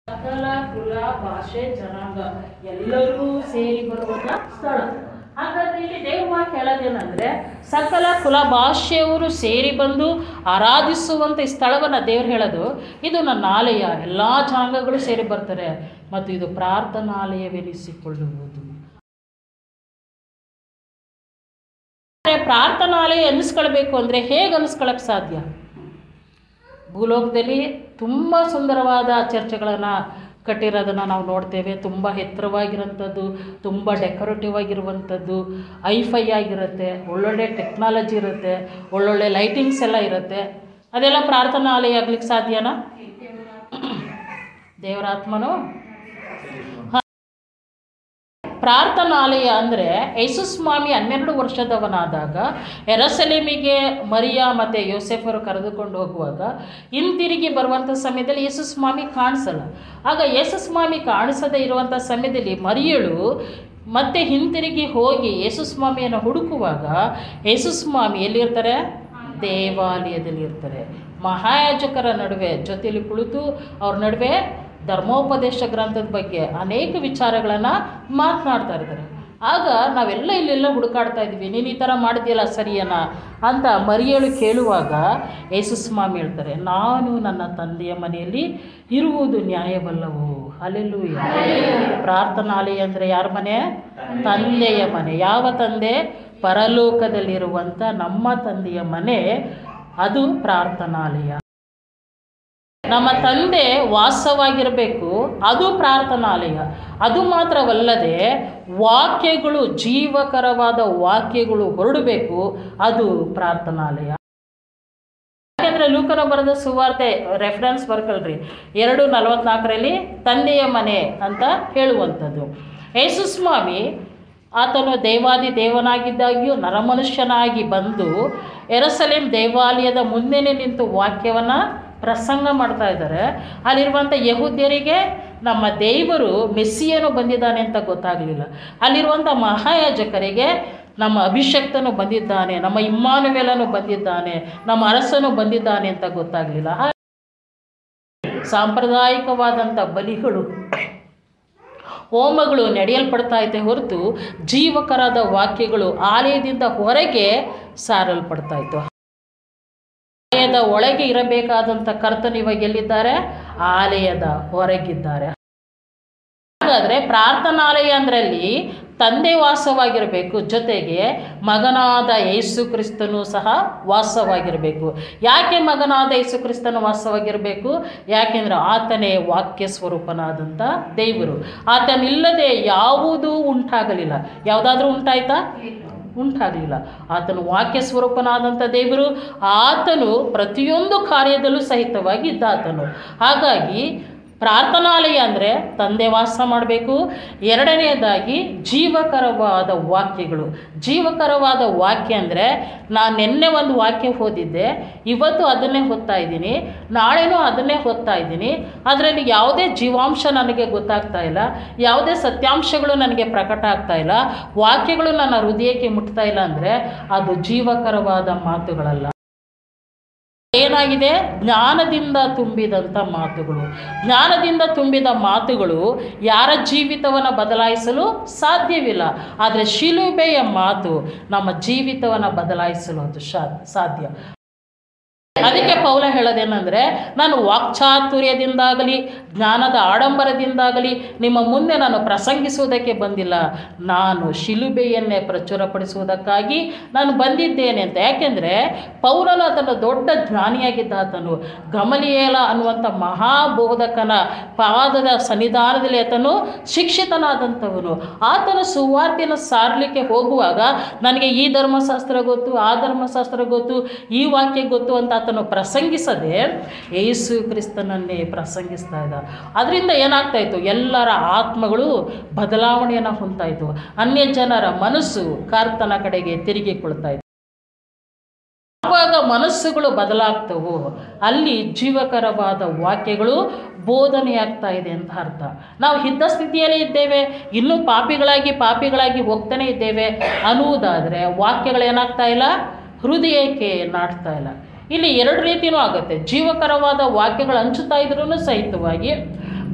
ಸಕಲ ಕುಲ ಭಾಷೆ ಜನಾಂಗ ಎಲ್ಲರೂ ಸೇರಿ ಬರುವಂತ ಸ್ಥಳ ಹಾಗಾದ್ರೆ ಇಲ್ಲಿ ದೇವವಾಕ್ಯ ಹೇಳೋದೇನಂದ್ರೆ ಸಕಲ ಕುಲ ಭಾಷೆಯವರು ಸೇರಿ ಬಂದು ಆರಾಧಿಸುವಂಥ ಈ ಸ್ಥಳವನ್ನು ದೇವ್ರು ಹೇಳೋದು ಇದು ನನ್ನ ಆಲಯ ಎಲ್ಲ ಜನಾಂಗಗಳು ಸೇರಿ ಬರ್ತಾರೆ ಮತ್ತು ಇದು ಪ್ರಾರ್ಥನಾಲಯವೆನಿಸಿಕೊಳ್ಳುವುದು ಪ್ರಾರ್ಥನಾಲಯ ಅನ್ನಿಸ್ಕೊಳ್ಬೇಕು ಅಂದರೆ ಹೇಗೆ ಅನ್ನಿಸ್ಕೊಳಕ್ಕೆ ಸಾಧ್ಯ ಭೂಲೋಕದಲ್ಲಿ ತುಂಬ ಸುಂದರವಾದ ಚರ್ಚ್ಗಳನ್ನು ಕಟ್ಟಿರೋದನ್ನು ನಾವು ನೋಡ್ತೇವೆ ತುಂಬ ಎತ್ತರವಾಗಿರೋಂಥದ್ದು ತುಂಬ ಡೆಕೋರೇಟಿವ್ ಆಗಿರುವಂಥದ್ದು ಐಫೈ ಆಗಿರುತ್ತೆ ಒಳ್ಳೊಳ್ಳೆ ಟೆಕ್ನಾಲಜಿ ಇರುತ್ತೆ ಒಳ್ಳೊಳ್ಳೆ ಲೈಟಿಂಗ್ಸ್ ಎಲ್ಲ ಇರುತ್ತೆ ಅದೆಲ್ಲ ಪ್ರಾರ್ಥನಾಲಯ ಆಗ್ಲಿಕ್ಕೆ ಸಾಧ್ಯನಾ ದೇವರಾತ್ಮನು ಪ್ರಾರ್ಥನಾಲಯ ಅಂದರೆ ಯೇಸುಸ್ವಾಮಿ ಹನ್ನೆರಡು ವರ್ಷದವನಾದಾಗ ಎರಸಲೇಮಿಗೆ ಮರಿಯಾ ಮತ್ತು ಯೋಸೆಫರು ಕರೆದುಕೊಂಡು ಹೋಗುವಾಗ ಹಿಂತಿರುಗಿ ಬರುವಂಥ ಸಮಯದಲ್ಲಿ ಯೇಸುಸ್ವಾಮಿ ಕಾಣಿಸಲ್ಲ ಆಗ ಯೇಸುಸ್ವಾಮಿ ಕಾಣಿಸದೇ ಇರುವಂಥ ಸಮಯದಲ್ಲಿ ಮರಿಯಳು ಮತ್ತೆ ಹಿಂತಿರುಗಿ ಹೋಗಿ ಯೇಸುಸ್ವಾಮಿಯನ್ನು ಹುಡುಕುವಾಗ ಯೇಸುಸ್ವಾಮಿ ಎಲ್ಲಿರ್ತಾರೆ ದೇವಾಲಯದಲ್ಲಿ ಇರ್ತಾರೆ ಮಹಾಯಾಜಕರ ನಡುವೆ ಜೊತೆಯಲ್ಲಿ ಕುಳಿತು ಅವ್ರ ನಡುವೆ ಧರ್ಮೋಪದೇಶ ಗ್ರಂಥದ ಬಗ್ಗೆ ಅನೇಕ ವಿಚಾರಗಳನ್ನು ಮಾತನಾಡ್ತಾ ಇರ್ತಾರೆ ಆಗ ನಾವೆಲ್ಲ ಇಲ್ಲೆಲ್ಲ ಹುಡುಕಾಡ್ತಾ ಇದ್ವಿ ನೀನು ಈ ಥರ ಮಾಡಿದ್ಯಲ್ಲ ಸರಿಯನ ಅಂತ ಮರಿಯಳು ಕೇಳುವಾಗ ಯೇಸುಸ್ವಾಮಿ ಹೇಳ್ತಾರೆ ನಾನು ನನ್ನ ತಂದೆಯ ಮನೆಯಲ್ಲಿ ಇರುವುದು ನ್ಯಾಯವಲ್ಲವು ಅಲ್ಲೆಲ್ಲೂ ಪ್ರಾರ್ಥನಾಲಯ ಅಂದರೆ ಯಾರ ಮನೆ ತಂದೆಯ ಮನೆ ಯಾವ ತಂದೆ ಪರಲೋಕದಲ್ಲಿರುವಂಥ ನಮ್ಮ ತಂದೆಯ ಮನೆ ಅದು ಪ್ರಾರ್ಥನಾಲಯ ನಮ್ಮ ತಂದೆ ವಾಸವಾಗಿರಬೇಕು ಅದು ಪ್ರಾರ್ಥನಾಲಯ ಅದು ಮಾತ್ರವಲ್ಲದೆ ವಾಕ್ಯಗಳು ಜೀವಕರವಾದ ವಾಕ್ಯಗಳು ಹೊರಡಬೇಕು ಅದು ಪ್ರಾರ್ಥನಾಲಯ ಯಾಕೆಂದರೆ ಲೂಕನ ಬರೆದ ಸುವಾರ್ತೆ ರೆಫರೆನ್ಸ್ ಬರ್ಕಲ್ರಿ ಎರಡು ನಲವತ್ನಾಲ್ಕರಲ್ಲಿ ತಂದೆಯ ಮನೆ ಅಂತ ಹೇಳುವಂಥದ್ದು ಯೇಸುಸ್ವಾಮಿ ಆತನು ದೇವಾದಿ ದೇವನಾಗಿದ್ದಾಗ್ಯೂ ನರಮನುಷ್ಯನಾಗಿ ಬಂದು ಎರಸಲೇಂ ದೇವಾಲಯದ ಮುಂದೆನೇ ನಿಂತು ವಾಕ್ಯವನ್ನು ಪ್ರಸಂಗ ಮಾಡ್ತಾ ಇದ್ದಾರೆ ಅಲ್ಲಿರುವಂಥ ಯಹೂದ್ಯರಿಗೆ ನಮ್ಮ ದೇವರು ಮೆಸ್ಸಿಯನು ಬಂದಿದ್ದಾನೆ ಅಂತ ಗೊತ್ತಾಗಲಿಲ್ಲ ಅಲ್ಲಿರುವಂಥ ಮಹಾಯಾಜಕರಿಗೆ ನಮ್ಮ ಅಭಿಷಕ್ತನು ಬಂದಿದ್ದಾನೆ ನಮ್ಮ ಇಮ್ಮಾನುವೆಲನು ಬಂದಿದ್ದಾನೆ ನಮ್ಮ ಅರಸನು ಬಂದಿದ್ದಾನೆ ಅಂತ ಗೊತ್ತಾಗಲಿಲ್ಲ ಸಾಂಪ್ರದಾಯಿಕವಾದಂಥ ಬಲಿಗಳು ಹೋಮಗಳು ನಡೆಯಲ್ಪಡ್ತಾ ಐತೆ ಹೊರತು ಜೀವಕರಾದ ವಾಕ್ಯಗಳು ಆಲಯದಿಂದ ಹೊರಗೆ ಸಾರಲ್ಪಡ್ತಾ ಇತ್ತು ಆಲಯದ ಒಳಗೆ ಇರಬೇಕಾದಂಥ ಕರ್ತನು ಇವಾಗ ಎಲ್ಲಿದ್ದಾರೆ ಆಲಯದ ಹೊರಗಿದ್ದಾರೆ ಹಾಗಾದರೆ ಪ್ರಾರ್ಥನಾಲಯ ಅಂದ್ರಲ್ಲಿ ತಂದೆ ವಾಸವಾಗಿರಬೇಕು ಜೊತೆಗೆ ಮಗನಾದ ಯೇಸು ಕ್ರಿಸ್ತನು ಸಹ ವಾಸವಾಗಿರಬೇಕು ಯಾಕೆ ಮಗನಾದ ಯೇಸು ಕ್ರಿಸ್ತನು ವಾಸವಾಗಿರಬೇಕು ಯಾಕೆಂದರೆ ಆತನೇ ವಾಕ್ಯ ಸ್ವರೂಪನಾದಂಥ ದೇವರು ಆತನಿಲ್ಲದೆ ಯಾವುದೂ ಉಂಟಾಗಲಿಲ್ಲ ಯಾವುದಾದ್ರೂ ಉಂಟಾಯ್ತಾ ಉಂಟಾಗಲಿಲ್ಲ ಆತನು ವಾಕ್ಯ ಸ್ವರೂಪನಾದಂಥ ದೇವರು ಆತನು ಪ್ರತಿಯೊಂದು ಕಾರ್ಯದಲ್ಲೂ ಸಹಿತವಾಗಿ ಇದ್ದಾತನು ಹಾಗಾಗಿ ಪ್ರಾರ್ಥನಾಲಯ ಅಂದರೆ ತಂದೆ ವಾಸ ಮಾಡಬೇಕು ಎರಡನೆಯದಾಗಿ ಜೀವಕರವಾದ ವಾಕ್ಯಗಳು ಜೀವಕರವಾದ ವಾಕ್ಯ ಅಂದರೆ ನಾನು ನಿನ್ನೆ ಒಂದು ವಾಕ್ಯ ಓದಿದ್ದೆ ಇವತ್ತು ಅದನ್ನೇ ಓದ್ತಾ ಇದ್ದೀನಿ ನಾಳೆನೂ ಅದನ್ನೇ ಓದ್ತಾ ಇದ್ದೀನಿ ಅದರಲ್ಲಿ ಯಾವುದೇ ಜೀವಾಂಶ ನನಗೆ ಗೊತ್ತಾಗ್ತಾ ಇಲ್ಲ ಯಾವುದೇ ಸತ್ಯಾಂಶಗಳು ನನಗೆ ಪ್ರಕಟ ಆಗ್ತಾ ಇಲ್ಲ ವಾಕ್ಯಗಳು ನನ್ನ ಹೃದಯಕ್ಕೆ ಮುಟ್ತಾ ಇಲ್ಲ ಅಂದರೆ ಅದು ಜೀವಕರವಾದ ಮಾತುಗಳಲ್ಲ ಏನಾಗಿದೆ ಜ್ಞಾನದಿಂದ ತುಂಬಿದಂಥ ಮಾತುಗಳು ಜ್ಞಾನದಿಂದ ತುಂಬಿದ ಮಾತುಗಳು ಯಾರ ಜೀವಿತವನ್ನು ಬದಲಾಯಿಸಲು ಸಾಧ್ಯವಿಲ್ಲ ಆದರೆ ಶಿಲುಬೆಯ ಮಾತು ನಮ್ಮ ಜೀವಿತವನ್ನು ಬದಲಾಯಿಸಲು ಅದು ಶಾ ಸಾಧ್ಯ ಅದಕ್ಕೆ ಪೌಲ ಹೇಳೋದೇನೆಂದರೆ ನಾನು ವಾಕ್ಚಾತುರ್ಯದಿಂದಾಗಲಿ ಜ್ಞಾನದ ಆಡಂಬರದಿಂದಾಗಲಿ ನಿಮ್ಮ ಮುಂದೆ ನಾನು ಪ್ರಸಂಗಿಸುವುದಕ್ಕೆ ಬಂದಿಲ್ಲ ನಾನು ಶಿಲುಬೆಯನ್ನೇ ಪ್ರಚುರಪಡಿಸುವುದಕ್ಕಾಗಿ ನಾನು ಬಂದಿದ್ದೇನೆ ಅಂತ ಯಾಕೆಂದರೆ ಪೌಲನು ಆತನ ದೊಡ್ಡ ಜ್ಞಾನಿಯಾಗಿದ್ದ ಆತನು ಗಮಲಿಯೇಲ ಅನ್ನುವಂಥ ಮಹಾಬೋಧಕನ ಪಾದದ ಸನ್ನಿಧಾನದಲ್ಲಿ ಆತನು ಶಿಕ್ಷಿತನಾದಂಥವನು ಆತನ ಸುವಾರ್ತೆಯನ್ನು ಸಾರಲಿಕ್ಕೆ ಹೋಗುವಾಗ ನನಗೆ ಈ ಧರ್ಮಶಾಸ್ತ್ರ ಗೊತ್ತು ಆ ಧರ್ಮಶಾಸ್ತ್ರ ಗೊತ್ತು ಈ ವಾಕ್ಯ ಗೊತ್ತು ಅಂತ ಆತನು ಪ್ರಸಂಗಿಸದೆ ಯೇಸು ಕ್ರಿಸ್ತನನ್ನೇ ಪ್ರಸಂಗಿಸ್ತಾ ಇದ್ದ ಅದರಿಂದ ಏನಾಗ್ತಾ ಇತ್ತು ಎಲ್ಲರ ಆತ್ಮಗಳು ಬದಲಾವಣೆಯನ್ನು ಹೊಂದ್ತಾ ಇತ್ತು ಅನ್ಯ ಜನರ ಮನಸ್ಸು ಕರ್ತನ ಕಡೆಗೆ ತಿರುಗಿಕೊಳ್ತಾ ಇತ್ತು ಆವಾಗ ಮನಸ್ಸುಗಳು ಬದಲಾಗ್ತವು ಅಲ್ಲಿ ಜೀವಕರವಾದ ವಾಕ್ಯಗಳು ಬೋಧನೆಯಾಗ್ತಾ ಇದೆ ಅಂತ ಅರ್ಥ ನಾವು ಇದ್ದ ಸ್ಥಿತಿಯಲ್ಲೇ ಇದ್ದೇವೆ ಇನ್ನೂ ಪಾಪಿಗಳಾಗಿ ಪಾಪಿಗಳಾಗಿ ಹೋಗ್ತಾನೆ ಇದ್ದೇವೆ ಅನ್ನುವುದಾದರೆ ವಾಕ್ಯಗಳೇನಾಗ್ತಾ ಇಲ್ಲ ಹೃದಯಕ್ಕೆ ನಾಟ್ತಾ ಇಲ್ಲ ಇಲ್ಲಿ ಎರಡು ರೀತಿಯೂ ಆಗುತ್ತೆ ಜೀವಕರವಾದ ವಾಕ್ಯಗಳು ಹಂಚುತ್ತಾ ಇದ್ರೂ ಸಹಿತವಾಗಿ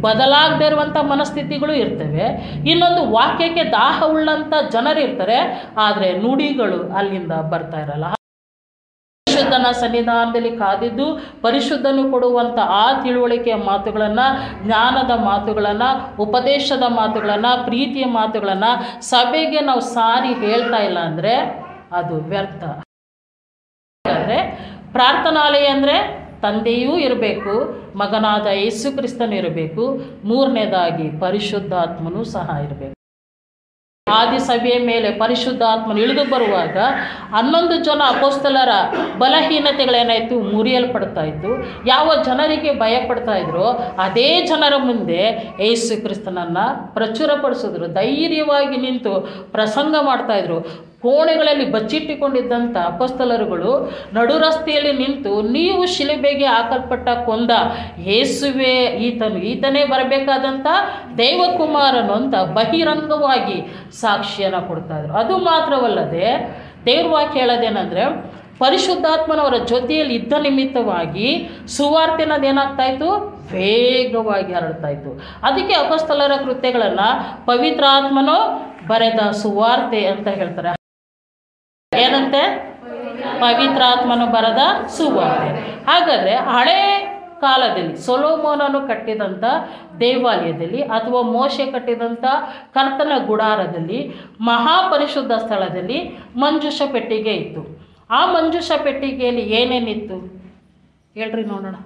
ಬದಲಾಗದೇ ಇರುವಂಥ ಮನಸ್ಥಿತಿಗಳು ಇರ್ತವೆ ಇನ್ನೊಂದು ವಾಕ್ಯಕ್ಕೆ ದಾಹ ಉಳ್ಳಂಥ ಜನರು ಇರ್ತಾರೆ ಆದರೆ ನುಡಿಗಳು ಅಲ್ಲಿಂದ ಬರ್ತಾ ಇರಲ್ಲ ಪರಿಶುದ್ಧನ ಸನ್ನಿಧಾನದಲ್ಲಿ ಕಾದಿದ್ದು ಪರಿಶುದ್ಧನು ಕೊಡುವಂಥ ಆ ತಿಳುವಳಿಕೆಯ ಮಾತುಗಳನ್ನು ಜ್ಞಾನದ ಮಾತುಗಳನ್ನು ಉಪದೇಶದ ಮಾತುಗಳನ್ನು ಪ್ರೀತಿಯ ಮಾತುಗಳನ್ನು ಸಭೆಗೆ ನಾವು ಸಾರಿ ಹೇಳ್ತಾ ಇಲ್ಲ ಅಂದರೆ ಅದು ವ್ಯರ್ಥ ಅಂದರೆ ಪ್ರಾರ್ಥನಾಲಯ ಅಂದರೆ ತಂದೆಯೂ ಇರಬೇಕು ಮಗನಾದ ಯೇಸು ಕ್ರಿಸ್ತನು ಇರಬೇಕು ಮೂರನೇದಾಗಿ ಪರಿಶುದ್ಧಾತ್ಮನೂ ಸಹ ಇರಬೇಕು ಆದಿ ಸಭೆಯ ಮೇಲೆ ಪರಿಶುದ್ಧಾತ್ಮನು ಇಳಿದು ಬರುವಾಗ ಹನ್ನೊಂದು ಜನ ಅಪೋಸ್ತಲರ ಬಲಹೀನತೆಗಳೇನಾಯಿತು ಮುರಿಯಲ್ಪಡ್ತಾ ಇತ್ತು ಯಾವ ಜನರಿಗೆ ಭಯ ಪಡ್ತಾ ಇದ್ರೋ ಅದೇ ಜನರ ಮುಂದೆ ಯೇಸು ಕ್ರಿಸ್ತನನ್ನು ಪ್ರಚುರಪಡಿಸಿದ್ರು ಧೈರ್ಯವಾಗಿ ನಿಂತು ಪ್ರಸಂಗ ಮಾಡ್ತಾಯಿದ್ರು ಕೋಣೆಗಳಲ್ಲಿ ಬಚ್ಚಿಟ್ಟುಕೊಂಡಿದ್ದಂಥ ಅಪಸ್ತಲರುಗಳು ನಡು ರಸ್ತೆಯಲ್ಲಿ ನಿಂತು ನೀವು ಶಿಲುಬೆಗೆ ಹಾಕಲ್ಪಟ್ಟ ಕೊಂದ ಯೇಸುವೆ ಈತನು ಈತನೇ ಬರಬೇಕಾದಂಥ ದೇವಕುಮಾರನು ಅಂತ ಬಹಿರಂಗವಾಗಿ ಸಾಕ್ಷಿಯನ್ನು ಕೊಡ್ತಾಯಿದ್ರು ಅದು ಮಾತ್ರವಲ್ಲದೆ ದೇವ್ರ ವಾಕ್ಯ ಹೇಳೋದೇನೆಂದರೆ ಪರಿಶುದ್ಧಾತ್ಮನವರ ಜೊತೆಯಲ್ಲಿ ಇದ್ದ ನಿಮಿತ್ತವಾಗಿ ಸುವಾರ್ತೆನದೇನಾಗ್ತಾ ಇತ್ತು ವೇಗವಾಗಿ ಹರಡ್ತಾ ಇತ್ತು ಅದಕ್ಕೆ ಅಪಸ್ತಲರ ಕೃತ್ಯಗಳನ್ನು ಪವಿತ್ರಾತ್ಮನು ಬರೆದ ಸುವಾರ್ತೆ ಅಂತ ಹೇಳ್ತಾರೆ ಏನಂತೆ ಪವಿತ್ರಾತ್ಮನು ಬರೆದ ಸುವಾರ್ತೆ ಹಾಗಾದರೆ ಹಳೇ ಕಾಲದಲ್ಲಿ ಸೊಲೋಮೋನನು ಕಟ್ಟಿದಂಥ ದೇವಾಲಯದಲ್ಲಿ ಅಥವಾ ಮೋಶೆ ಕಟ್ಟಿದಂಥ ಕರ್ತನ ಗುಡಾರದಲ್ಲಿ ಮಹಾಪರಿಶುದ್ಧ ಸ್ಥಳದಲ್ಲಿ ಮಂಜುಷ ಪೆಟ್ಟಿಗೆ ಇತ್ತು ಆ ಮಂಜುಷ ಪೆಟ್ಟಿಗೆಯಲ್ಲಿ ಏನೇನಿತ್ತು ಹೇಳ್ರಿ ನೋಡೋಣ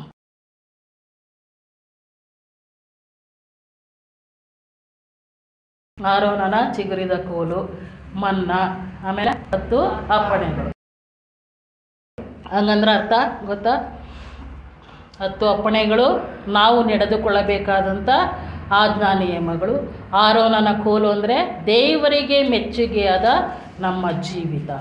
ಆರೋನನ ಚಿಗುರಿದ ಕೋಲು ಮನ್ನ ಆಮೇಲೆ ಹತ್ತು ಅಪ್ಪಣೆಗಳು ಹಂಗಂದ್ರೆ ಅರ್ಥ ಗೊತ್ತಾ ಹತ್ತು ಅಪ್ಪಣೆಗಳು ನಾವು ನಡೆದುಕೊಳ್ಳಬೇಕಾದಂಥ ಆಜ್ಞಾ ನಿಯಮಗಳು ಆರೋನನ ಕೋಲು ಅಂದರೆ ದೇವರಿಗೆ ಮೆಚ್ಚುಗೆಯಾದ ನಮ್ಮ ಜೀವಿತ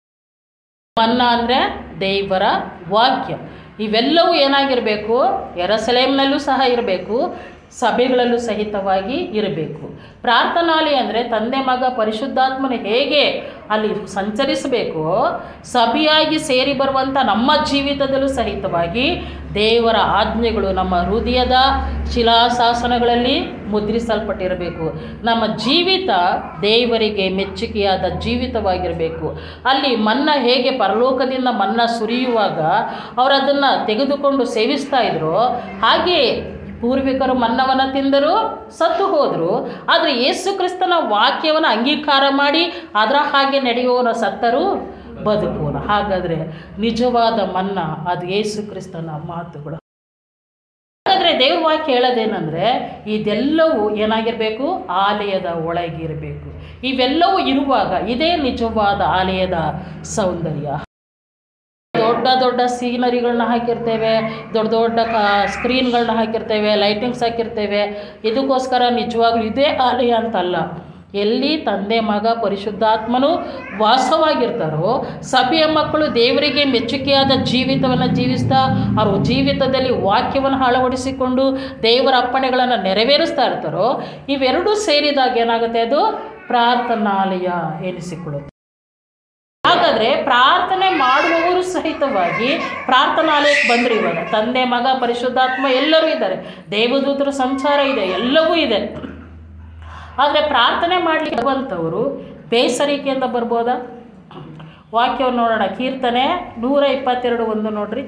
ಮನ್ನ ಅಂದರೆ ದೇವರ ವಾಕ್ಯ ಇವೆಲ್ಲವೂ ಏನಾಗಿರಬೇಕು ಎರಸಲೇಮ್ನಲ್ಲೂ ಸಹ ಇರಬೇಕು ಸಭೆಗಳಲ್ಲೂ ಸಹಿತವಾಗಿ ಇರಬೇಕು ಪ್ರಾರ್ಥನಾಲಯ ಅಂದರೆ ತಂದೆ ಮಗ ಪರಿಶುದ್ಧಾತ್ಮನ ಹೇಗೆ ಅಲ್ಲಿ ಸಂಚರಿಸಬೇಕೋ ಸಭೆಯಾಗಿ ಸೇರಿ ಬರುವಂಥ ನಮ್ಮ ಜೀವಿತದಲ್ಲೂ ಸಹಿತವಾಗಿ ದೇವರ ಆಜ್ಞೆಗಳು ನಮ್ಮ ಹೃದಯದ ಶಿಲಾಶಾಸನಗಳಲ್ಲಿ ಮುದ್ರಿಸಲ್ಪಟ್ಟಿರಬೇಕು ನಮ್ಮ ಜೀವಿತ ದೇವರಿಗೆ ಮೆಚ್ಚುಗೆಯಾದ ಜೀವಿತವಾಗಿರಬೇಕು ಅಲ್ಲಿ ಮನ್ನ ಹೇಗೆ ಪರಲೋಕದಿಂದ ಮನ್ನ ಸುರಿಯುವಾಗ ಅವರು ಅದನ್ನು ತೆಗೆದುಕೊಂಡು ಸೇವಿಸ್ತಾ ಇದ್ರು ಹಾಗೆ ಪೂರ್ವಿಕರು ಮನ್ನವನ್ನು ತಿಂದರು ಸತ್ತು ಹೋದರು ಆದರೆ ಯೇಸು ಕ್ರಿಸ್ತನ ವಾಕ್ಯವನ್ನು ಅಂಗೀಕಾರ ಮಾಡಿ ಅದರ ಹಾಗೆ ನಡೆಯುವವನ ಸತ್ತರು ಬದುಕುವನು ಹಾಗಾದರೆ ನಿಜವಾದ ಮನ್ನ ಅದು ಯೇಸು ಕ್ರಿಸ್ತನ ಮಾತುಗಳು ಹಾಗಾದರೆ ದೇವ್ರ ವಾಕ್ಯ ಹೇಳೋದೇನೆಂದರೆ ಇದೆಲ್ಲವೂ ಏನಾಗಿರಬೇಕು ಆಲಯದ ಒಳಗಿರಬೇಕು ಇವೆಲ್ಲವೂ ಇರುವಾಗ ಇದೇ ನಿಜವಾದ ಆಲಯದ ಸೌಂದರ್ಯ ದೊಡ್ಡ ದೊಡ್ಡ ಸೀನರಿಗಳನ್ನ ಹಾಕಿರ್ತೇವೆ ದೊಡ್ಡ ದೊಡ್ಡ ಕ ಸ್ಕ್ರೀನ್ಗಳನ್ನ ಹಾಕಿರ್ತೇವೆ ಲೈಟಿಂಗ್ಸ್ ಹಾಕಿರ್ತೇವೆ ಇದಕ್ಕೋಸ್ಕರ ನಿಜವಾಗ್ಲೂ ಇದೇ ಆಲಯ ಅಂತಲ್ಲ ಎಲ್ಲಿ ತಂದೆ ಮಗ ಪರಿಶುದ್ಧಾತ್ಮನು ವಾಸವಾಗಿರ್ತಾರೋ ಸಭೆಯ ಮಕ್ಕಳು ದೇವರಿಗೆ ಮೆಚ್ಚುಗೆಯಾದ ಜೀವಿತವನ್ನು ಜೀವಿಸ್ತಾ ಅವ್ರ ಜೀವಿತದಲ್ಲಿ ವಾಕ್ಯವನ್ನು ಅಳವಡಿಸಿಕೊಂಡು ದೇವರ ಅಪ್ಪಣೆಗಳನ್ನು ನೆರವೇರಿಸ್ತಾ ಇರ್ತಾರೋ ಇವೆರಡೂ ಸೇರಿದಾಗ ಏನಾಗುತ್ತೆ ಅದು ಪ್ರಾರ್ಥನಾಲಯ ಎನಿಸಿಕೊಳ್ಳುತ್ತೆ ಹಾಗಾದರೆ ಪ್ರಾರ್ಥನೆ ಮಾಡುವವರು ಸಹಿತವಾಗಿ ಪ್ರಾರ್ಥನಾಲಯಕ್ಕೆ ಬಂದರು ಇವಾಗ ತಂದೆ ಮಗ ಪರಿಶುದ್ಧಾತ್ಮ ಎಲ್ಲರೂ ಇದ್ದಾರೆ ದೇವದೂತರ ಸಂಚಾರ ಇದೆ ಎಲ್ಲವೂ ಇದೆ ಆದರೆ ಪ್ರಾರ್ಥನೆ ಮಾಡಲಿಕ್ಕೆ ಬರುವಂಥವರು ಬೇಸರಿಕೆಯಿಂದ ಬರ್ಬೋದಾ ವಾಕ್ಯವನ್ನು ನೋಡೋಣ ಕೀರ್ತನೆ ನೂರ ಇಪ್ಪತ್ತೆರಡು ಒಂದು ನೋಡ್ರಿ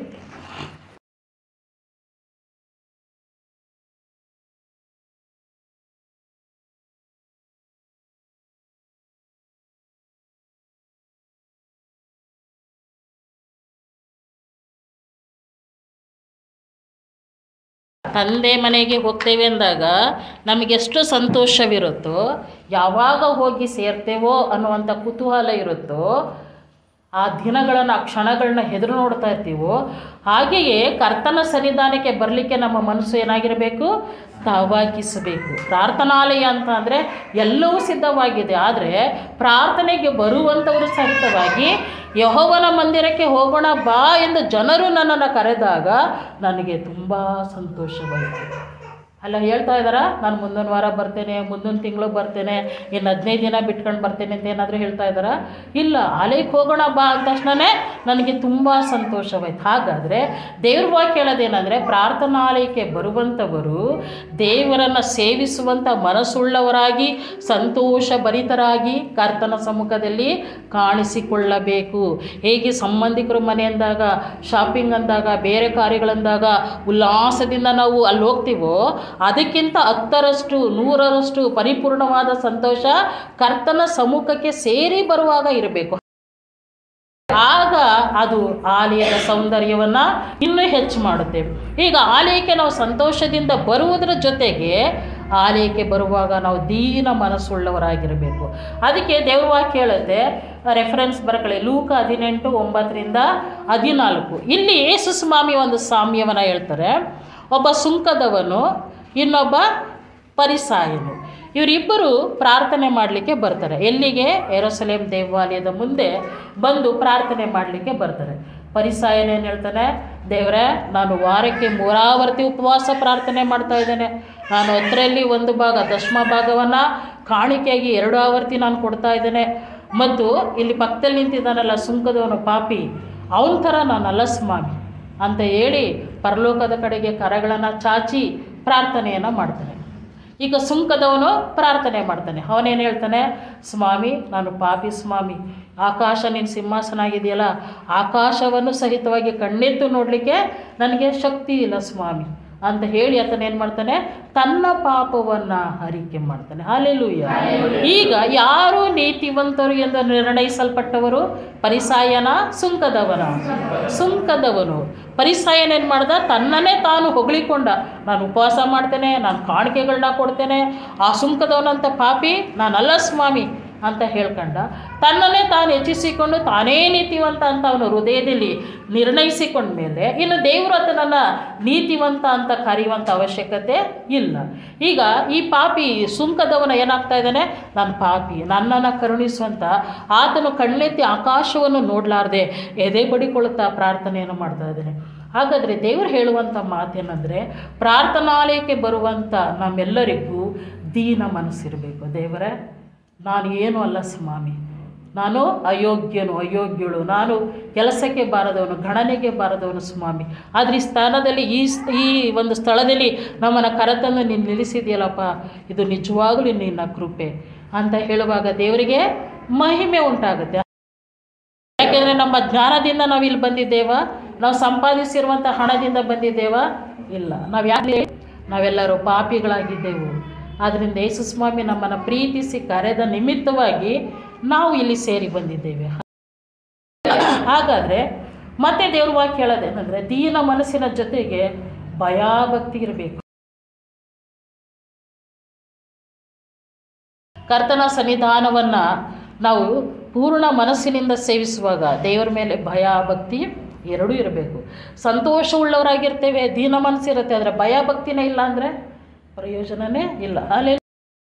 ತಂದೆ ಮನೆಗೆ ಹೋಗ್ತೇವೆ ಅಂದಾಗ ನಮಗೆಷ್ಟು ಸಂತೋಷವಿರುತ್ತೋ ಯಾವಾಗ ಹೋಗಿ ಸೇರ್ತೇವೋ ಅನ್ನುವಂಥ ಕುತೂಹಲ ಇರುತ್ತೋ ಆ ದಿನಗಳನ್ನು ಆ ಕ್ಷಣಗಳನ್ನ ಹೆದರು ನೋಡ್ತಾ ಇರ್ತೀವೋ ಹಾಗೆಯೇ ಕರ್ತನ ಸನ್ನಿಧಾನಕ್ಕೆ ಬರಲಿಕ್ಕೆ ನಮ್ಮ ಮನಸ್ಸು ಏನಾಗಿರಬೇಕು ತಾವಾಗಿಸಬೇಕು ಪ್ರಾರ್ಥನಾಲಯ ಅಂತ ಅಂದರೆ ಎಲ್ಲವೂ ಸಿದ್ಧವಾಗಿದೆ ಆದರೆ ಪ್ರಾರ್ಥನೆಗೆ ಬರುವಂಥವರು ಸಹಿತವಾಗಿ ಯಹೋವನ ಮಂದಿರಕ್ಕೆ ಹೋಗೋಣ ಬಾ ಎಂದು ಜನರು ನನ್ನನ್ನು ಕರೆದಾಗ ನನಗೆ ತುಂಬ ಸಂತೋಷವಾಯಿತು ಅಲ್ಲ ಹೇಳ್ತಾ ಇದ್ದಾರಾ ನಾನು ಮುಂದಿನ ವಾರ ಬರ್ತೇನೆ ಮುಂದಿನ ತಿಂಗಳು ಬರ್ತೇನೆ ಇನ್ನು ಹದಿನೈದು ದಿನ ಬಿಟ್ಕೊಂಡು ಬರ್ತೇನೆ ಅಂತ ಏನಾದರೂ ಹೇಳ್ತಾ ಇದ್ದಾರಾ ಇಲ್ಲ ಆಲಯಕ್ಕೆ ಹೋಗೋಣ ಬಾ ಅಂದ ತಕ್ಷಣವೇ ನನಗೆ ತುಂಬ ಸಂತೋಷವಾಯ್ತು ಹಾಗಾದರೆ ದೇವ್ರ ವಾಕ್ಯ ಹೇಳೋದೇನೆಂದರೆ ಪ್ರಾರ್ಥನಾಲಯಕ್ಕೆ ಬರುವಂಥವರು ದೇವರನ್ನು ಸೇವಿಸುವಂಥ ಮನಸ್ಸುಳ್ಳವರಾಗಿ ಸಂತೋಷ ಭರಿತರಾಗಿ ಕರ್ತನ ಸಮ್ಮುಖದಲ್ಲಿ ಕಾಣಿಸಿಕೊಳ್ಳಬೇಕು ಹೇಗೆ ಸಂಬಂಧಿಕರ ಮನೆ ಅಂದಾಗ ಶಾಪಿಂಗ್ ಅಂದಾಗ ಬೇರೆ ಕಾರ್ಯಗಳಂದಾಗ ಉಲ್ಲಾಸದಿಂದ ನಾವು ಅಲ್ಲಿ ಹೋಗ್ತೀವೋ ಅದಕ್ಕಿಂತ ಹತ್ತರಷ್ಟು ನೂರರಷ್ಟು ಪರಿಪೂರ್ಣವಾದ ಸಂತೋಷ ಕರ್ತನ ಸಮ್ಮುಖಕ್ಕೆ ಸೇರಿ ಬರುವಾಗ ಇರಬೇಕು ಆಗ ಅದು ಆಲಯದ ಸೌಂದರ್ಯವನ್ನು ಇನ್ನೂ ಹೆಚ್ಚು ಮಾಡುತ್ತೇವೆ ಈಗ ಆಲಯಕ್ಕೆ ನಾವು ಸಂತೋಷದಿಂದ ಬರುವುದರ ಜೊತೆಗೆ ಆಲಯಕ್ಕೆ ಬರುವಾಗ ನಾವು ದೀನ ಮನಸ್ಸುಳ್ಳವರಾಗಿರಬೇಕು ಅದಕ್ಕೆ ದೇವ್ರ ವಾಕ್ಯ ಹೇಳುತ್ತೆ ರೆಫರೆನ್ಸ್ ಬರ್ಕೊಳ್ಳಿ ಲೂಕ ಹದಿನೆಂಟು ಒಂಬತ್ತರಿಂದ ಹದಿನಾಲ್ಕು ಇಲ್ಲಿ ಯೇಸು ಸ್ವಾಮಿ ಒಂದು ಸಾಮ್ಯವನ್ನು ಹೇಳ್ತಾರೆ ಒಬ್ಬ ಸುಂಕದವನು ಇನ್ನೊಬ್ಬ ಪರಿಸಾಯನು ಇವರಿಬ್ಬರು ಪ್ರಾರ್ಥನೆ ಮಾಡಲಿಕ್ಕೆ ಬರ್ತಾರೆ ಎಲ್ಲಿಗೆ ಎರೋಸಲೇಮ್ ದೇವಾಲಯದ ಮುಂದೆ ಬಂದು ಪ್ರಾರ್ಥನೆ ಮಾಡಲಿಕ್ಕೆ ಬರ್ತಾರೆ ಪರಿಸಾಯನ ಏನು ಹೇಳ್ತಾನೆ ದೇವರೇ ನಾನು ವಾರಕ್ಕೆ ಮೂರಾವರ್ತಿ ಉಪವಾಸ ಪ್ರಾರ್ಥನೆ ಮಾಡ್ತಾ ಇದ್ದೇನೆ ನಾನು ಹತ್ತರಲ್ಲಿ ಒಂದು ಭಾಗ ದಶಮ ಭಾಗವನ್ನು ಕಾಣಿಕೆಯಾಗಿ ಎರಡು ಆವರ್ತಿ ನಾನು ಕೊಡ್ತಾ ಇದ್ದೇನೆ ಮತ್ತು ಇಲ್ಲಿ ಪಕ್ಕದಲ್ಲಿ ನಿಂತಿದ್ದಾನಲ್ಲ ಸುಂಕದವನು ಪಾಪಿ ಅವನ ಥರ ನಾನಲ್ಲ ಸ್ವಾಮಿ ಅಂತ ಹೇಳಿ ಪರಲೋಕದ ಕಡೆಗೆ ಕರಗಳನ್ನು ಚಾಚಿ ಪ್ರಾರ್ಥನೆಯನ್ನು ಮಾಡ್ತಾನೆ ಈಗ ಸುಂಕದವನು ಪ್ರಾರ್ಥನೆ ಮಾಡ್ತಾನೆ ಅವನೇನು ಹೇಳ್ತಾನೆ ಸ್ವಾಮಿ ನಾನು ಪಾಪಿ ಸ್ವಾಮಿ ಆಕಾಶ ನಿನ್ನ ಸಿಂಹಾಸನ ಆಗಿದೆಯಲ್ಲ ಆಕಾಶವನ್ನು ಸಹಿತವಾಗಿ ಕಣ್ಣೆತ್ತು ನೋಡಲಿಕ್ಕೆ ನನಗೆ ಶಕ್ತಿ ಇಲ್ಲ ಸ್ವಾಮಿ ಅಂತ ಹೇಳಿ ಆತನ ಏನು ಮಾಡ್ತಾನೆ ತನ್ನ ಪಾಪವನ್ನು ಹರಿಕೆ ಮಾಡ್ತಾನೆ ಹಾಲೆಲೂಯ ಈಗ ಯಾರು ನೀತಿವಂತರು ಎಂದು ನಿರ್ಣಯಿಸಲ್ಪಟ್ಟವರು ಪರಿಸಾಯನ ಸುಂಕದವನ ಸುಂಕದವನು ಪರಿಸಾಯನ ಏನು ಮಾಡ್ದ ತನ್ನನ್ನೇ ತಾನು ಹೊಗಳಿಕೊಂಡ ನಾನು ಉಪವಾಸ ಮಾಡ್ತೇನೆ ನಾನು ಕಾಣಿಕೆಗಳನ್ನ ಕೊಡ್ತೇನೆ ಆ ಸುಂಕದವನಂತ ಪಾಪಿ ನಾನಲ್ಲ ಸ್ವಾಮಿ ಅಂತ ಹೇಳ್ಕೊಂಡ ತನ್ನನ್ನೇ ತಾನು ಹೆಚ್ಚಿಸಿಕೊಂಡು ತಾನೇ ನೀತಿವಂತ ಅಂತ ಅವನು ಹೃದಯದಲ್ಲಿ ನಿರ್ಣಯಿಸಿಕೊಂಡ ಮೇಲೆ ಇನ್ನು ದೇವರು ಆತನನ್ನು ನೀತಿವಂತ ಅಂತ ಕರೆಯುವಂಥ ಅವಶ್ಯಕತೆ ಇಲ್ಲ ಈಗ ಈ ಪಾಪಿ ಸುಂಕದವನ ಏನಾಗ್ತಾ ಇದ್ದಾನೆ ನಾನು ಪಾಪಿ ನನ್ನನ್ನು ಕರುಣಿಸುವಂತ ಆತನು ಕಣ್ಣೆತ್ತಿ ಆಕಾಶವನ್ನು ನೋಡಲಾರ್ದೆ ಎದೆ ಬಡಿಕೊಳ್ಳುತ್ತಾ ಪ್ರಾರ್ಥನೆಯನ್ನು ಮಾಡ್ತಾ ಇದ್ದಾನೆ ಹಾಗಾದರೆ ದೇವರು ಹೇಳುವಂಥ ಮಾತೇನೆಂದರೆ ಪ್ರಾರ್ಥನಾಲಯಕ್ಕೆ ಬರುವಂಥ ನಮ್ಮೆಲ್ಲರಿಗೂ ದೀನ ಮನಸ್ಸಿರಬೇಕು ದೇವರೇ ನಾನು ಏನೂ ಅಲ್ಲ ಸ್ವಾಮಿ ನಾನು ಅಯೋಗ್ಯನು ಅಯೋಗ್ಯಳು ನಾನು ಕೆಲಸಕ್ಕೆ ಬಾರದವನು ಗಣನೆಗೆ ಬಾರದವನು ಸ್ವಾಮಿ ಆದರೆ ಈ ಸ್ಥಾನದಲ್ಲಿ ಈ ಸ್- ಈ ಒಂದು ಸ್ಥಳದಲ್ಲಿ ನಮ್ಮನ್ನು ಕರೆತಂದು ನೀನು ನಿಲ್ಲಿಸಿದೆಯಲ್ಲಪ್ಪ ಇದು ನಿಜವಾಗಲೂ ನಿನ್ನ ಕೃಪೆ ಅಂತ ಹೇಳುವಾಗ ದೇವರಿಗೆ ಮಹಿಮೆ ಉಂಟಾಗುತ್ತೆ ಯಾಕೆಂದರೆ ನಮ್ಮ ಜ್ಞಾನದಿಂದ ನಾವು ಇಲ್ಲಿ ಬಂದಿದ್ದೇವಾ ನಾವು ಸಂಪಾದಿಸಿರುವಂಥ ಹಣದಿಂದ ಬಂದಿದ್ದೇವಾ ಇಲ್ಲ ನಾವು ಯಾಕೆ ನಾವೆಲ್ಲರೂ ಪಾಪಿಗಳಾಗಿದ್ದೆವು ಆದ್ದರಿಂದ ಯೇಸು ಸ್ವಾಮಿ ನಮ್ಮನ್ನು ಪ್ರೀತಿಸಿ ಕರೆದ ನಿಮಿತ್ತವಾಗಿ ನಾವು ಇಲ್ಲಿ ಸೇರಿ ಬಂದಿದ್ದೇವೆ ಹಾಗಾದರೆ ಮತ್ತೆ ದೇವ್ರ ವಾಕ್ಯ ಹೇಳೋದೇನೆಂದರೆ ದೀನ ಮನಸ್ಸಿನ ಜೊತೆಗೆ ಭಯಭಕ್ತಿ ಇರಬೇಕು ಕರ್ತನ ಸನ್ನಿಧಾನವನ್ನು ನಾವು ಪೂರ್ಣ ಮನಸ್ಸಿನಿಂದ ಸೇವಿಸುವಾಗ ದೇವರ ಮೇಲೆ ಭಯ ಭಕ್ತಿ ಎರಡೂ ಇರಬೇಕು ಸಂತೋಷವುಳ್ಳವರಾಗಿರ್ತೇವೆ ದೀನ ಮನಸ್ಸಿರುತ್ತೆ ಆದರೆ ಭಯ ಭಕ್ತಿನೇ ಇಲ್ಲ ಅಂದರೆ ಪ್ರಯೋಜನನೇ ಇಲ್ಲ ಅಲ್ಲಿ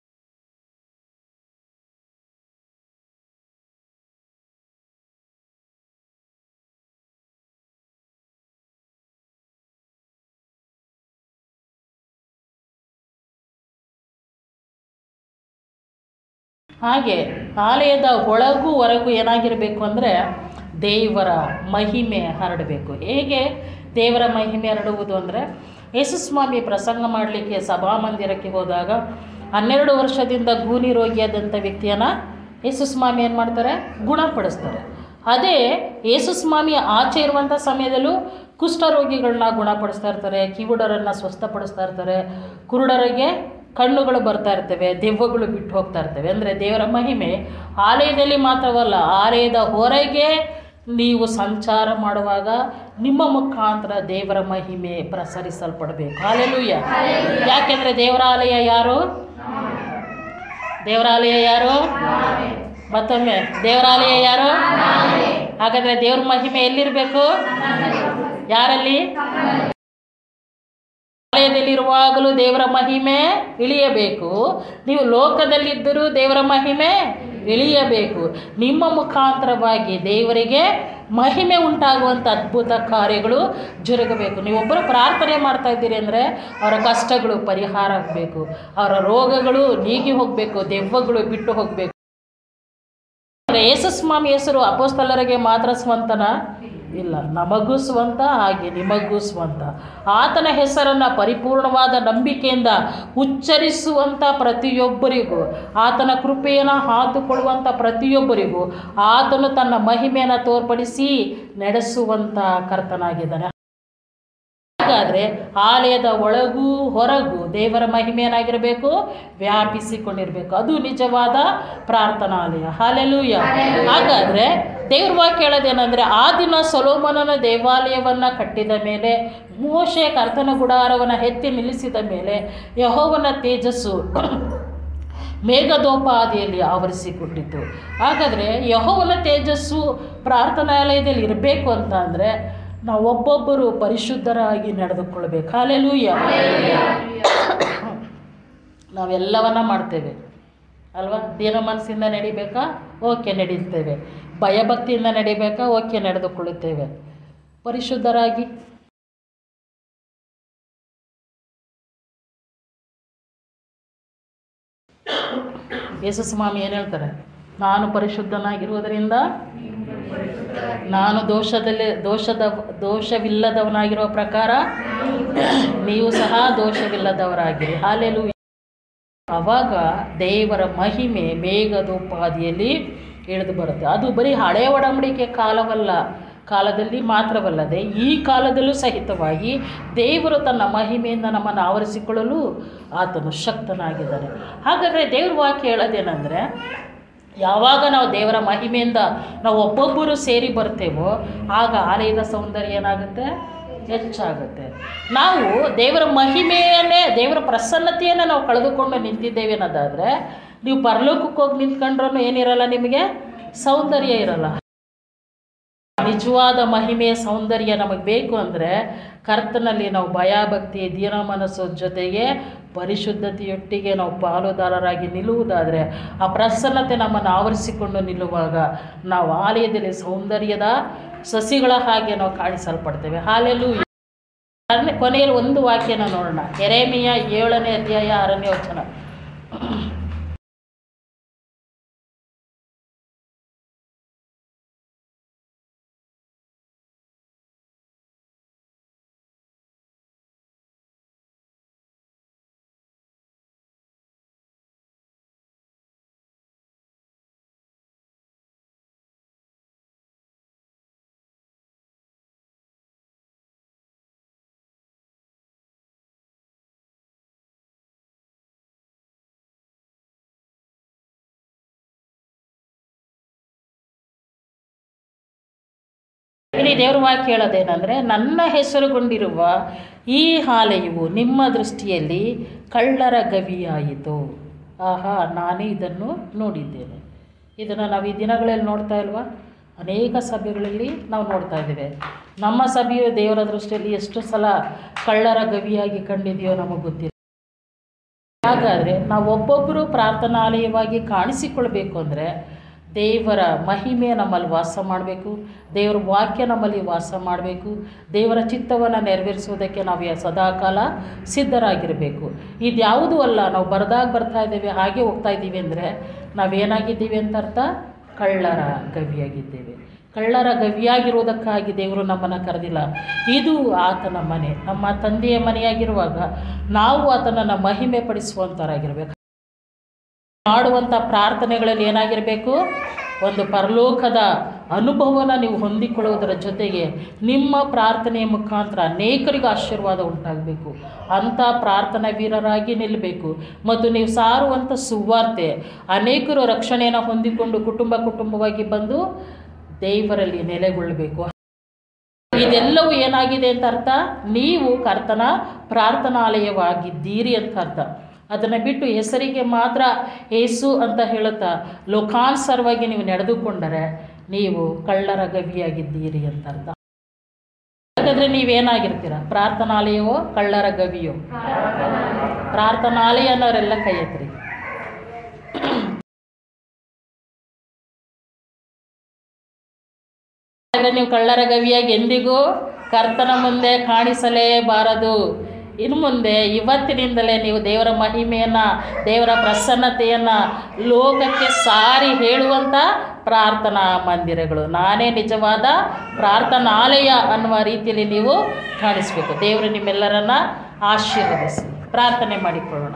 ಹಾಗೆ ಆಲಯದ ಒಳಗೂ ಹೊರಗೂ ಏನಾಗಿರಬೇಕು ಅಂದರೆ ದೇವರ ಮಹಿಮೆ ಹರಡಬೇಕು ಹೇಗೆ ದೇವರ ಮಹಿಮೆ ಹರಡುವುದು ಅಂದರೆ ಯೇಸುಸ್ವಾಮಿ ಪ್ರಸಂಗ ಮಾಡಲಿಕ್ಕೆ ಸಭಾಮಂದಿರಕ್ಕೆ ಹೋದಾಗ ಹನ್ನೆರಡು ವರ್ಷದಿಂದ ಗೂನಿ ರೋಗಿಯಾದಂಥ ವ್ಯಕ್ತಿಯನ್ನು ಯೇಸುಸ್ವಾಮಿ ಏನು ಮಾಡ್ತಾರೆ ಗುಣಪಡಿಸ್ತಾರೆ ಅದೇ ಯೇಸುಸ್ವಾಮಿ ಆಚೆ ಇರುವಂಥ ಸಮಯದಲ್ಲೂ ಕುಷ್ಠರೋಗಿಗಳನ್ನ ಗುಣಪಡಿಸ್ತಾ ಇರ್ತಾರೆ ಕಿವುಡರನ್ನು ಸ್ವಸ್ಥಪಡಿಸ್ತಾ ಇರ್ತಾರೆ ಕುರುಡರಿಗೆ ಕಣ್ಣುಗಳು ಬರ್ತಾ ಇರ್ತವೆ ದೆವ್ವಗಳು ಬಿಟ್ಟು ಹೋಗ್ತಾ ಇರ್ತವೆ ಅಂದರೆ ದೇವರ ಮಹಿಮೆ ಆಲಯದಲ್ಲಿ ಮಾತ್ರವಲ್ಲ ಆಲಯದ ಹೊರಗೆ ನೀವು ಸಂಚಾರ ಮಾಡುವಾಗ ನಿಮ್ಮ ಮುಖಾಂತರ ದೇವರ ಮಹಿಮೆ ಪ್ರಸರಿಸಲ್ಪಡಬೇಕು ಹಾಲೆಲೂಯ ಯಾಕೆಂದರೆ ದೇವರಾಲಯ ಯಾರು ದೇವರಾಲಯ ಯಾರು ಮತ್ತೊಮ್ಮೆ ದೇವರಾಲಯ ಯಾರು ಹಾಗಾದರೆ ದೇವ್ರ ಮಹಿಮೆ ಎಲ್ಲಿರಬೇಕು ಯಾರಲ್ಲಿ ಆಲಯದಲ್ಲಿರುವಾಗಲೂ ದೇವರ ಮಹಿಮೆ ಇಳಿಯಬೇಕು ನೀವು ಲೋಕದಲ್ಲಿದ್ದರೂ ದೇವರ ಮಹಿಮೆ ಇಳಿಯಬೇಕು ನಿಮ್ಮ ಮುಖಾಂತರವಾಗಿ ದೇವರಿಗೆ ಮಹಿಮೆ ಉಂಟಾಗುವಂಥ ಅದ್ಭುತ ಕಾರ್ಯಗಳು ಜರುಗಬೇಕು ನೀವೊಬ್ಬರು ಪ್ರಾರ್ಥನೆ ಮಾಡ್ತಾ ಇದ್ದೀರಿ ಅಂದರೆ ಅವರ ಕಷ್ಟಗಳು ಪರಿಹಾರ ಆಗಬೇಕು ಅವರ ರೋಗಗಳು ನೀಗಿ ಹೋಗಬೇಕು ದೆವ್ವಗಳು ಬಿಟ್ಟು ಹೋಗಬೇಕು ಯೇಸು ಸ್ವಾಮಿ ಹೆಸರು ಅಪೋಸ್ತಲರಿಗೆ ಮಾತ್ರ ಸ್ವಂತನ ಇಲ್ಲ ನಮಗೂ ಸ್ವಂತ ಹಾಗೆ ನಿಮಗೂ ಸ್ವಂತ ಆತನ ಹೆಸರನ್ನು ಪರಿಪೂರ್ಣವಾದ ನಂಬಿಕೆಯಿಂದ ಉಚ್ಚರಿಸುವಂಥ ಪ್ರತಿಯೊಬ್ಬರಿಗೂ ಆತನ ಕೃಪೆಯನ್ನು ಹಾತುಕೊಳ್ಳುವಂಥ ಪ್ರತಿಯೊಬ್ಬರಿಗೂ ಆತನು ತನ್ನ ಮಹಿಮೆಯನ್ನು ತೋರ್ಪಡಿಸಿ ನಡೆಸುವಂಥ ಕರ್ತನಾಗಿದ್ದಾನೆ ಹಾಗಾದರೆ ಆಲಯದ ಒಳಗೂ ಹೊರಗೂ ದೇವರ ಮಹಿಮೆ ಏನಾಗಿರಬೇಕು ವ್ಯಾಪಿಸಿಕೊಂಡಿರಬೇಕು ಅದು ನಿಜವಾದ ಪ್ರಾರ್ಥನಾಲಯ ಹಾಲೆಲೂಯ ಹಾಗಾದರೆ ದೇವ್ರ ವಾಕ್ಯ ಹೇಳೋದೇನೆಂದರೆ ಆ ದಿನ ಸೊಲೋಮನನ ದೇವಾಲಯವನ್ನು ಕಟ್ಟಿದ ಮೇಲೆ ಮೋಶೆ ಕರ್ತನ ಗುಡಾರವನ್ನು ಎತ್ತಿ ನಿಲ್ಲಿಸಿದ ಮೇಲೆ ಯಹೋವನ ತೇಜಸ್ಸು ಮೇಘದೋಪಾದಿಯಲ್ಲಿ ಆವರಿಸಿಕೊಂಡಿತು ಹಾಗಾದರೆ ಯಹೋವನ ತೇಜಸ್ಸು ಪ್ರಾರ್ಥನಾಲಯದಲ್ಲಿ ಇರಬೇಕು ಅಂತ ಅಂದರೆ ನಾವು ಒಬ್ಬೊಬ್ಬರು ಪರಿಶುದ್ಧರಾಗಿ ನಡೆದುಕೊಳ್ಬೇಕು ಹಾಲೆಲೂಯ ನಾವೆಲ್ಲವನ್ನ ಮಾಡ್ತೇವೆ ಅಲ್ವಾ ದಿನ ಮನಸ್ಸಿಂದ ನಡಿಬೇಕಾ ಓಕೆ ನಡೀತೇವೆ ಭಯಭಕ್ತಿಯಿಂದ ನಡಿಬೇಕಾ ಓಕೆ ನಡೆದುಕೊಳ್ಳುತ್ತೇವೆ ಪರಿಶುದ್ಧರಾಗಿ ಯೇಸು ಸ್ವಾಮಿ ಏನು ಹೇಳ್ತಾರೆ ನಾನು ಪರಿಶುದ್ಧನಾಗಿರುವುದರಿಂದ ನಾನು ದೋಷದಲ್ಲಿ ದೋಷದ ದೋಷವಿಲ್ಲದವನಾಗಿರುವ ಪ್ರಕಾರ ನೀವು ಸಹ ದೋಷವಿಲ್ಲದವರಾಗಿರಿ ಹಾಲೆಲು ಆವಾಗ ದೇವರ ಮಹಿಮೆ ಮೇಘದೋಪಾದಿಯಲ್ಲಿ ಇಳಿದು ಬರುತ್ತೆ ಅದು ಬರೀ ಹಳೆ ಒಡಂಬಡಿಕೆ ಕಾಲವಲ್ಲ ಕಾಲದಲ್ಲಿ ಮಾತ್ರವಲ್ಲದೆ ಈ ಕಾಲದಲ್ಲೂ ಸಹಿತವಾಗಿ ದೇವರು ತನ್ನ ಮಹಿಮೆಯಿಂದ ನಮ್ಮನ್ನು ಆವರಿಸಿಕೊಳ್ಳಲು ಆತನು ಶಕ್ತನಾಗಿದ್ದಾನೆ ಹಾಗಾದರೆ ದೇವ್ರ ವಾಕ್ಯ ಹೇಳೋದೇನೆಂದರೆ ಯಾವಾಗ ನಾವು ದೇವರ ಮಹಿಮೆಯಿಂದ ನಾವು ಒಬ್ಬೊಬ್ಬರು ಸೇರಿ ಬರ್ತೇವೋ ಆಗ ಆಲಯದ ಸೌಂದರ್ಯ ಏನಾಗುತ್ತೆ ಹೆಚ್ಚಾಗುತ್ತೆ ನಾವು ದೇವರ ಮಹಿಮೆಯನ್ನೇ ದೇವರ ಪ್ರಸನ್ನತೆಯನ್ನು ನಾವು ಕಳೆದುಕೊಂಡು ನಿಂತಿದ್ದೇವೆ ಅನ್ನೋದಾದರೆ ನೀವು ಪರಲೋಕಕ್ಕೆ ಹೋಗಿ ನಿಂತ್ಕೊಂಡ್ರೂ ಏನಿರಲ್ಲ ನಿಮಗೆ ಸೌಂದರ್ಯ ಇರಲ್ಲ ನಿಜವಾದ ಮಹಿಮೆಯ ಸೌಂದರ್ಯ ನಮಗೆ ಬೇಕು ಅಂದರೆ ಕರ್ತನಲ್ಲಿ ನಾವು ಭಯಭಕ್ತಿ ದೀನ ಮನಸ್ಸು ಜೊತೆಗೆ ಪರಿಶುದ್ಧತೆಯೊಟ್ಟಿಗೆ ನಾವು ಪಾಲುದಾರರಾಗಿ ನಿಲ್ಲುವುದಾದರೆ ಆ ಪ್ರಸನ್ನತೆ ನಮ್ಮನ್ನು ಆವರಿಸಿಕೊಂಡು ನಿಲ್ಲುವಾಗ ನಾವು ಆಲಯದಲ್ಲಿ ಸೌಂದರ್ಯದ ಸಸಿಗಳ ಹಾಗೆ ನಾವು ಕಾಣಿಸಲ್ಪಡ್ತೇವೆ ಹಾಲೆಲ್ಲೂ ಕೊನೆಯಲ್ಲಿ ಒಂದು ವಾಕ್ಯನ ನೋಡೋಣ ಎರೆಮಿಯ ಏಳನೇ ಅಧ್ಯಾಯ ಆರನೇ ವಚನ ಇಲ್ಲಿ ದೇವ್ರ ವಾಕ್ಯ ಹೇಳೋದೇನೆಂದರೆ ನನ್ನ ಹೆಸರುಗೊಂಡಿರುವ ಈ ಆಲಯವು ನಿಮ್ಮ ದೃಷ್ಟಿಯಲ್ಲಿ ಕಳ್ಳರ ಗವಿಯಾಯಿತು ಆಹಾ ನಾನೇ ಇದನ್ನು ನೋಡಿದ್ದೇನೆ ಇದನ್ನು ನಾವು ಈ ದಿನಗಳಲ್ಲಿ ನೋಡ್ತಾ ಇಲ್ವಾ ಅನೇಕ ಸಭೆಗಳಲ್ಲಿ ನಾವು ನೋಡ್ತಾ ಇದ್ದೇವೆ ನಮ್ಮ ಸಭೆಯು ದೇವರ ದೃಷ್ಟಿಯಲ್ಲಿ ಎಷ್ಟು ಸಲ ಕಳ್ಳರ ಗವಿಯಾಗಿ ಕಂಡಿದೆಯೋ ನಮಗೆ ಗೊತ್ತಿಲ್ಲ ಹಾಗಾದರೆ ನಾವು ಒಬ್ಬೊಬ್ಬರು ಪ್ರಾರ್ಥನಾಲಯವಾಗಿ ಕಾಣಿಸಿಕೊಳ್ಬೇಕು ಅಂದರೆ ದೇವರ ಮಹಿಮೆ ನಮ್ಮಲ್ಲಿ ವಾಸ ಮಾಡಬೇಕು ದೇವರ ವಾಕ್ಯ ನಮ್ಮಲ್ಲಿ ವಾಸ ಮಾಡಬೇಕು ದೇವರ ಚಿತ್ತವನ್ನು ನೆರವೇರಿಸುವುದಕ್ಕೆ ನಾವು ಯಾ- ಸದಾಕಾಲ ಸಿದ್ಧರಾಗಿರಬೇಕು ಇದ್ಯಾವುದೂ ಅಲ್ಲ ನಾವು ಬರದಾಗ ಬರ್ತಾ ಇದ್ದೇವೆ ಹಾಗೆ ಹೋಗ್ತಾ ಇದ್ದೀವಿ ಅಂದರೆ ನಾವೇನಾಗಿದ್ದೀವಿ ಅಂತ ಅರ್ಥ ಕಳ್ಳರ ಗವಿಯಾಗಿದ್ದೇವೆ ಕಳ್ಳರ ಗವಿಯಾಗಿರುವುದಕ್ಕಾಗಿ ದೇವರು ನಮ್ಮನ್ನು ಕರೆದಿಲ್ಲ ಇದು ಆತನ ಮನೆ ನಮ್ಮ ತಂದೆಯ ಮನೆಯಾಗಿರುವಾಗ ನಾವು ಆತನನ್ನು ಮಹಿಮೆ ಪಡಿಸುವಂಥವರಾಗಿರಬೇಕು ಮಾಡುವಂಥ ಪ್ರಾರ್ಥನೆಗಳಲ್ಲಿ ಏನಾಗಿರಬೇಕು ಒಂದು ಪರಲೋಕದ ಅನುಭವನ ನೀವು ಹೊಂದಿಕೊಳ್ಳುವುದರ ಜೊತೆಗೆ ನಿಮ್ಮ ಪ್ರಾರ್ಥನೆಯ ಮುಖಾಂತರ ಅನೇಕರಿಗೂ ಆಶೀರ್ವಾದ ಉಂಟಾಗಬೇಕು ಅಂಥ ಪ್ರಾರ್ಥನಾ ವೀರರಾಗಿ ನಿಲ್ಲಬೇಕು ಮತ್ತು ನೀವು ಸಾರುವಂಥ ಸುವಾರ್ತೆ ಅನೇಕರು ರಕ್ಷಣೆಯನ್ನು ಹೊಂದಿಕೊಂಡು ಕುಟುಂಬ ಕುಟುಂಬವಾಗಿ ಬಂದು ದೇವರಲ್ಲಿ ನೆಲೆಗೊಳ್ಳಬೇಕು ಇದೆಲ್ಲವೂ ಏನಾಗಿದೆ ಅಂತ ಅರ್ಥ ನೀವು ಕರ್ತನ ಪ್ರಾರ್ಥನಾಲಯವಾಗಿದ್ದೀರಿ ಅಂತ ಅರ್ಥ ಅದನ್ನು ಬಿಟ್ಟು ಹೆಸರಿಗೆ ಮಾತ್ರ ಏಸು ಅಂತ ಹೇಳುತ್ತಾ ಲೋಕಾನುಸಾರವಾಗಿ ನೀವು ನಡೆದುಕೊಂಡರೆ ನೀವು ಕಳ್ಳರ ಗವಿಯಾಗಿದ್ದೀರಿ ಅಂತ ಅರ್ಥ ಹಾಗಾದರೆ ನೀವೇನಾಗಿರ್ತೀರ ಪ್ರಾರ್ಥನಾಲಯವೋ ಕಳ್ಳರ ಗವಿಯೋ ಪ್ರಾರ್ಥನಾಲಯ ಅನ್ನೋರೆಲ್ಲ ಕೈ ಎತ್ತಿರಿ ಆದರೆ ನೀವು ಕಳ್ಳರ ಗವಿಯಾಗಿ ಎಂದಿಗೂ ಕರ್ತನ ಮುಂದೆ ಕಾಣಿಸಲೇಬಾರದು ಇನ್ನು ಮುಂದೆ ಇವತ್ತಿನಿಂದಲೇ ನೀವು ದೇವರ ಮಹಿಮೆಯನ್ನು ದೇವರ ಪ್ರಸನ್ನತೆಯನ್ನು ಲೋಕಕ್ಕೆ ಸಾರಿ ಹೇಳುವಂಥ ಪ್ರಾರ್ಥನಾ ಮಂದಿರಗಳು ನಾನೇ ನಿಜವಾದ ಪ್ರಾರ್ಥನಾಲಯ ಅನ್ನುವ ರೀತಿಯಲ್ಲಿ ನೀವು ಕಾಣಿಸ್ಬೇಕು ದೇವರು ನಿಮ್ಮೆಲ್ಲರನ್ನ ಆಶೀರ್ವದಿಸಿ ಪ್ರಾರ್ಥನೆ ಮಾಡಿಕೊಳ್ಳೋಣ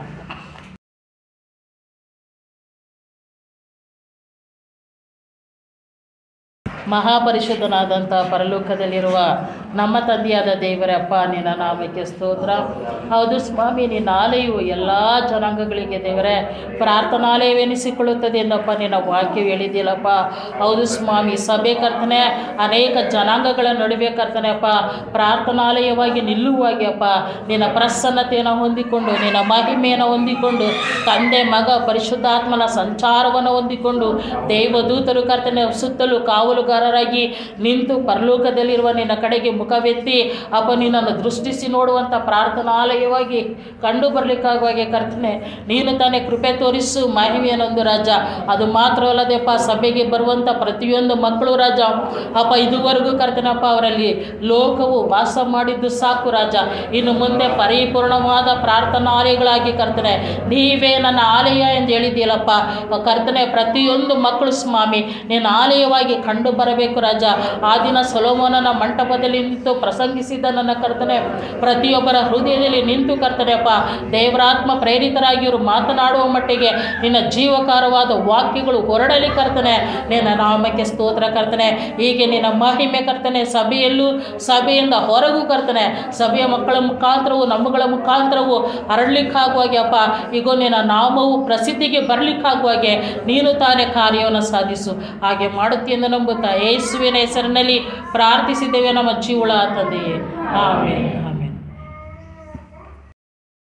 ಮಹಾಪರಿಶುದ್ಧನಾದಂಥ ಪರಲೋಕದಲ್ಲಿರುವ ನಮ್ಮ ತಂದೆಯಾದ ದೇವರೇ ಅಪ್ಪ ನಿನ್ನ ನಾಮಕ್ಕೆ ಸ್ತೋತ್ರ ಹೌದು ಸ್ವಾಮಿ ನಿನ್ನ ಆಲಯವು ಎಲ್ಲ ಜನಾಂಗಗಳಿಗೆ ದೇವರೇ ಪ್ರಾರ್ಥನಾಲಯವೆನಿಸಿಕೊಳ್ಳುತ್ತದೆ ಎಂದಪ್ಪ ನಿನ್ನ ವಾಕ್ಯ ಹೇಳಿದ್ದಿಲ್ಲಪ್ಪ ಹೌದು ಸ್ವಾಮಿ ಸಭೆ ಕರ್ತನೆ ಅನೇಕ ಜನಾಂಗಗಳ ನಡುವೆ ಕರ್ತನೆ ಅಪ್ಪ ಪ್ರಾರ್ಥನಾಲಯವಾಗಿ ನಿಲ್ಲುವಾಗಿ ಅಪ್ಪ ನಿನ್ನ ಪ್ರಸನ್ನತೆಯನ್ನು ಹೊಂದಿಕೊಂಡು ನಿನ್ನ ಮಹಿಮೆಯನ್ನು ಹೊಂದಿಕೊಂಡು ತಂದೆ ಮಗ ಪರಿಶುದ್ಧಾತ್ಮನ ಸಂಚಾರವನ್ನು ಹೊಂದಿಕೊಂಡು ದೇವದೂತರು ಕರ್ತನೆ ಸುತ್ತಲೂ ಕಾವಲುಗಾರರಾಗಿ ನಿಂತು ಪರಲೋಕದಲ್ಲಿರುವ ನಿನ್ನ ಕಡೆಗೆ ಮುಖವೆತ್ತಿ ಅಪ್ಪ ನಿನ್ನನ್ನು ದೃಷ್ಟಿಸಿ ನೋಡುವಂಥ ಪ್ರಾರ್ಥನಾಲಯವಾಗಿ ಕಂಡು ಬರಲಿಕ್ಕಾಗುವಾಗೆ ಕರ್ತನೆ ನೀನು ತಾನೇ ಕೃಪೆ ತೋರಿಸು ಮಹಿಮೆಯನ್ನೊಂದು ರಾಜ ಅದು ಮಾತ್ರವಲ್ಲದೆಪ್ಪ ಸಭೆಗೆ ಬರುವಂಥ ಪ್ರತಿಯೊಂದು ಮಕ್ಕಳು ರಾಜ ಅಪ್ಪ ಇದುವರೆಗೂ ಕರ್ತನಪ್ಪ ಅವರಲ್ಲಿ ಲೋಕವು ವಾಸ ಮಾಡಿದ್ದು ಸಾಕು ರಾಜ ಇನ್ನು ಮುಂದೆ ಪರಿಪೂರ್ಣವಾದ ಪ್ರಾರ್ಥನಾಲಯಗಳಾಗಿ ಕರ್ತನೆ ನೀವೇ ನನ್ನ ಆಲಯ ಎಂದು ಹೇಳಿದ್ದೀಯಲ್ಲಪ್ಪ ಕರ್ತನೆ ಪ್ರತಿಯೊಂದು ಮಕ್ಕಳು ಸ್ವಾಮಿ ನಿನ್ನ ಆಲಯವಾಗಿ ಕಂಡು ಬರಬೇಕು ರಾಜ ಆ ದಿನ ಸೊಲೋಮೋನನ ಮಂಟಪದಲ್ಲಿ ನಿಂತು ಪ್ರಸಂಗಿಸಿದ ನನ್ನ ಕರ್ತನೆ ಪ್ರತಿಯೊಬ್ಬರ ಹೃದಯದಲ್ಲಿ ನಿಂತು ಕರ್ತನೆಪ್ಪ ದೇವರಾತ್ಮ ಪ್ರೇರಿತರಾಗಿ ಇವರು ಮಾತನಾಡುವ ಮಟ್ಟಿಗೆ ನಿನ್ನ ಜೀವಕಾರವಾದ ವಾಕ್ಯಗಳು ಹೊರಡಲಿ ಕರ್ತನೆ ನಿನ್ನ ನಾಮಕ್ಕೆ ಸ್ತೋತ್ರ ಕರ್ತನೆ ಹೀಗೆ ನಿನ್ನ ಮಹಿಮೆ ಕರ್ತನೆ ಸಭೆಯಲ್ಲೂ ಸಭೆಯಿಂದ ಹೊರಗೂ ಕರ್ತನೆ ಸಭೆಯ ಮಕ್ಕಳ ಮುಖಾಂತರವು ನಮ್ಮಗಳ ಮುಖಾಂತರವು ಹರಡ್ಲಿಕ್ಕಾಗುವಾಗೆ ಅಪ್ಪ ಈಗ ನಿನ್ನ ನಾಮವು ಪ್ರಸಿದ್ಧಿಗೆ ಬರಲಿಕ್ಕಾಗುವಾಗೆ ನೀನು ತಾನೇ ಕಾರ್ಯವನ್ನು ಸಾಧಿಸು ಹಾಗೆ ಮಾಡುತ್ತೀಯೆಂದು ನಂಬುತ್ತಾ ಯೇಸುವಿನ ಹೆಸರಿನಲ್ಲಿ ಪ್ರಾರ್ಥಿಸಿದ್ದೇವೆ ನಮ್ಮ ಜೀವಳ ತಂದೆಯೇ ಆಮೇಲೆ